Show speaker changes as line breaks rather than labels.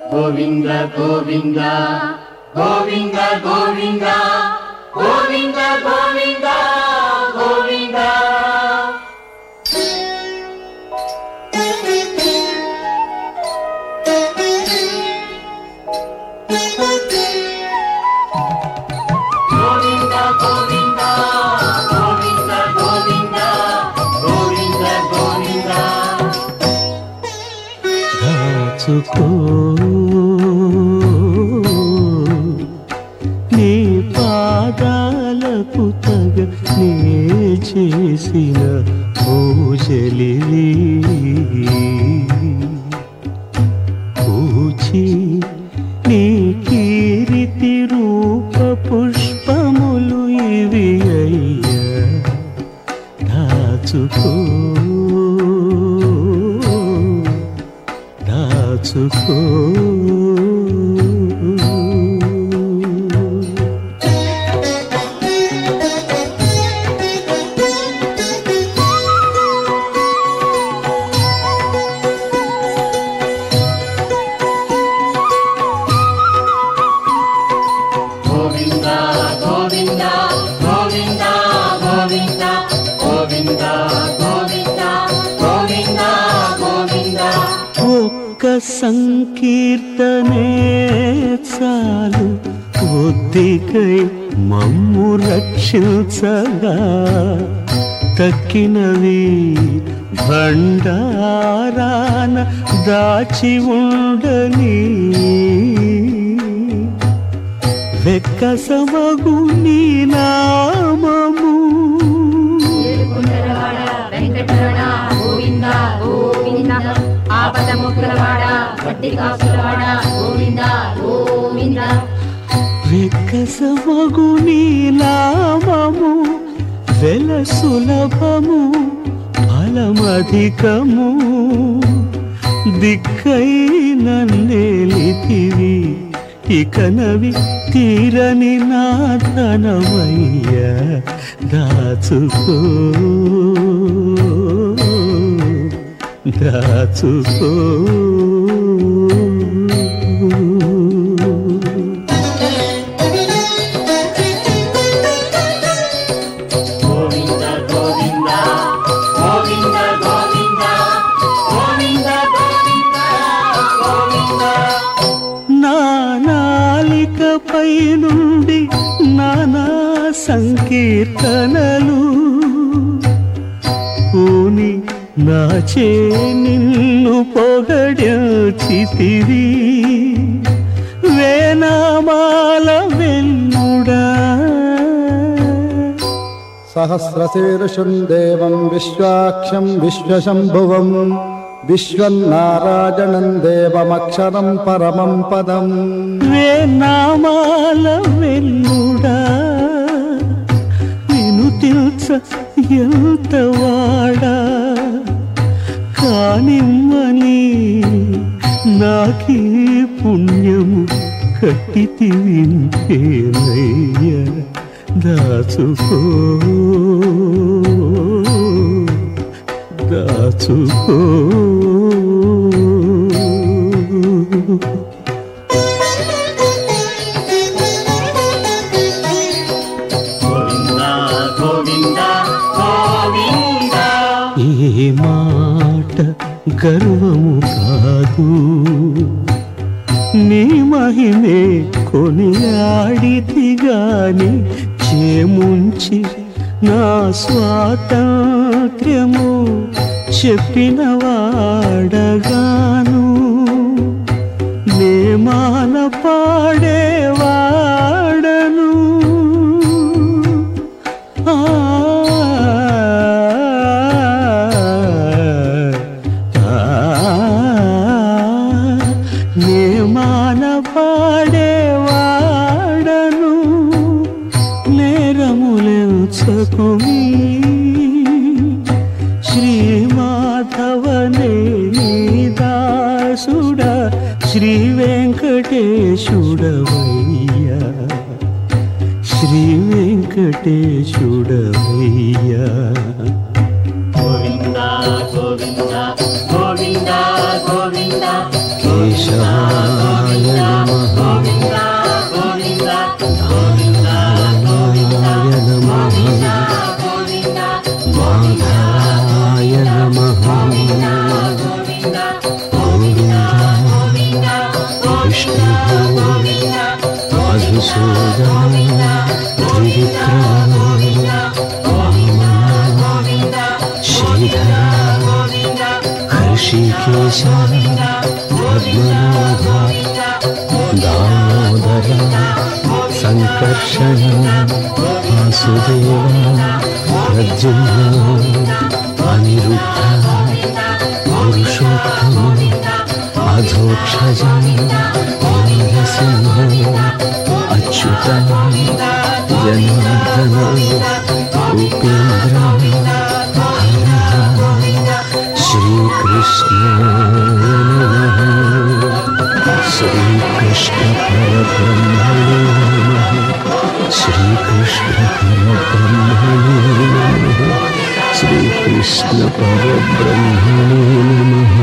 గోవింద గోవింద గోవింద గోవింద గోవింద గోవింద గోవింద గోవింద గోవింద గోవింద గోవింద గోవింద గోవింద
దాచుకో నీ పాదాలకు తగ నే చేసిన పూజలివి పూచి నీ కీరితి రూప పుష్పములు ఇవి అయ్యా దాచుకో దాచుకో
గోవింద గోవింద గోవింద గోవింద గోవింద గోవింద గోవింద గోవింద
ఒక్క సంకీర్తనే చాలు ఒద్దికై మమ్ము రక్షించగా తక్కినవి భండారాన దాచి ఉండని వెక్కసమగు నీ నామము
ఏడుకొండలవాడ వెంకటరమణ గోవింద గోవింద ఆపద ముక్కలవాడ గట్టి కాసులవాడ గోవింద గోవింద
వెక్కసమగు నీ నామము వెల సులభము ఫలమధికము దిక్కై నన్నేలితివి ఇకనవి తీరని నా ధనమయ్య దాచుకో దాచుకో
గోవింద గోవింద గోవింద గోవింద గోవింద గోవింద గోవింద
నా నాలికపై నుండి నానా సంకీర్తనలు ఊని నాచే నిన్ను పొగడిచితివి వేనామాల వెన్నుడా
सहस्रशीर्षुम् देवम् विश्वाक्षम् विश्वशम्भुवम् विश्वन्नारायणम् देवमक्षरम् परमम् पदम्
వేనామాల వెన్నుడా నిన్ను తెలుస ఎంత వాడా కానిమ్మని నాకీ పుణ్యము కట్టితి వింటేనయ్య దాచుకో దాచుకో
గోవింద గోవింద గోవింద
ఈ మాట గర్వము కాదు నీ మహిమే కొనియాడితి గాని చేముంచి నా స్వాతంత్ర్యము చెప్పిన వాడగాను నేమాన పాడేవాడను ఆ నేమాన పాడేవాడను నేరములెంచకుమి శ్రీమాధవనే దాసుడ శ్రీ వెంకటేశుడవయ్యా శ్రీ వెంకటేశుడవయ్యా
గోవింద గోవింద గోవింద గోవింద
కేశవా
గోవింద గోవింద గోవింద గోవింద గోవింద
మాధవాయ నమః
గోవింద గోవింద
విష్ణు మధుసూదన త్రివిక్రమ వామన శ్రీధర హర్షికేశ పద్మనాభ దామోదర సంకర్షణ వాసుదేవ ప్రద్యుమ్న అనిరుద్ధ పురుషోత్తమ అధోక్షజ నరసింహ అచ్యుత జనార్దన ఉపేంద్ర హర శ్రీకృష్ణ శ్రీకృష్ణ పరబ్రహ్మణే నమః శ్రీకృష్ణ పరబ్రహ్మణే నమః శ్రీకృష్ణ పరబ్రహ్మణే నమః